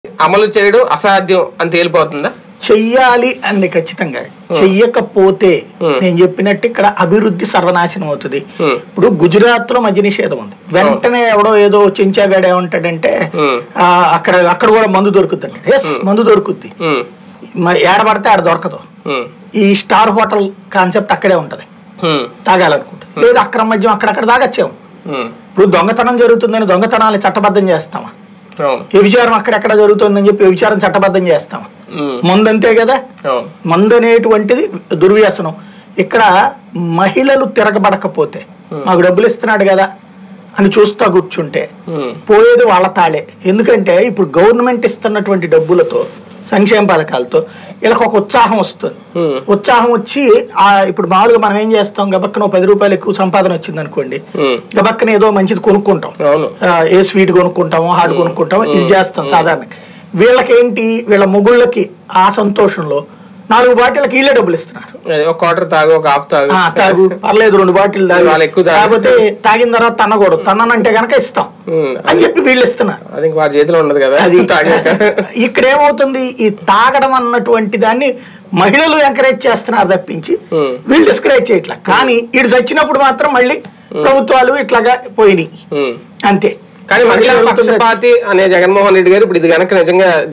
అమలు చేయడం అసాధ్యం అని తేలిపోతుందా చెయ్యాలి అంది ఖచ్చితంగా చెయ్యకపోతే నేను చెప్పినట్టు ఇక్కడ అభివృద్ధి సర్వనాశనం అవుతుంది Hmm. ఇప్పుడు గుజరాత్ లో మద్య నిషేధం ఉంది వెంటనే ఎవడో ఏదో చెంచాగాడు ఏమంటాడంటే Hmm. ఆ, అక్కడ అక్కడ కూడా మందు దొరుకుతుంది ఎస్ మందు దొరుకుద్ది ఉమ్, మ- ఏడ పడితే ఆడ దొరకదు ఉమ్, ఈ స్టార్ హోటల్ కాన్సెప్ట్ అక్కడే ఉంటది ఉమ్, తాగాలనుకుంటే లేదు అక్రమ మద్యం అక్కడక్కడ తాగచ్చాము ఉమ్, ఇప్పుడు దొంగతనం జరుగుతుందని దొంగతనాన్ని చట్టబద్ధం చేస్తామా అవును వ్యభిచారం అక్కడెక్కడ జరుగుతుందని చెప్పి వ్యభిచారం చట్టబద్ధం చేస్తామా ఉమ్, మందు అంతే కదా అవును మందు అనేటువంటిది దుర్వ్యసనం ఇక్కడ మహిళలు తిరగబడకపోతే మాకు డబ్బులు ఇస్తున్నాడు కదా అని చూస్తా కూర్చుంటే ఉమ్, పోయేది వాళ్ళ తాళే ఎందుకంటే ఇప్పుడు గవర్నమెంట్ ఇస్తున్నటువంటి డబ్బులతో సంక్షేమ పథకాలతో వీళ్ళకి ఒక ఉత్సాహం వస్తుంది ఉమ్, ఉత్సాహం వచ్చి ఆ ఇప్పుడు మామూలుగా మనం ఏం చేస్తాం గబక్కన ఓ పది రూపాయలు ఎక్కువ సంపాదన వచ్చింది అనుకోండి ఉమ్, గబక్కన ఏదో మంచిది కొనుక్కుంటాం అవును ఆ, ఏ స్వీట్ కొనుక్కుంటామో హాట్ కొనుక్కుంటామో ఇది చేస్తాం సాధారణంగా వీళ్ళకేంటి వీళ్ళ మొగుళ్ళకి ఆ సంతోషంలో నాలుగు బాటిల్కి వీళ్ళే డబ్బులు ఇస్తున్నారు అదే, ఒక క్వార్టర్ తాగు ఒక హాఫ్ తాగు ఆ, తాగు పర్లేదు రెండు బాటిల్ తాగు వాళ్ళు ఎక్కువ తాగు. కాకపోతే తాగిన తర్వాత తన్నకూడదు తన్నానంటే గనక ఇస్తాం ఉమ్, అని చెప్పి వీళ్ళు ఇస్తున్నారు అది ఇంక వాడి చేతిలో ఉండదు కదా అది తాగాక ఇక్కడ ఏమవుతుంది ఈ తాగడం అన్నటువంటి దాన్ని మహిళలు ఎంకరేజ్ చేస్తున్నారు తప్పించి ఉమ్, వీళ్ళు డిస్కరేజ్ చేయట్లా కానీ ఇటు చచ్చినప్పుడు మాత్రం మళ్ళీ ప్రభుత్వాలు ఇట్లాగా పోయినాయి ఉమ్. అంతే కానీ మహిళా జరుగుతుంది. పక్షపాతి అనే జగన్మోహన్ రెడ్డి గారు ఇప్పుడు ఇది గనక నిజంగా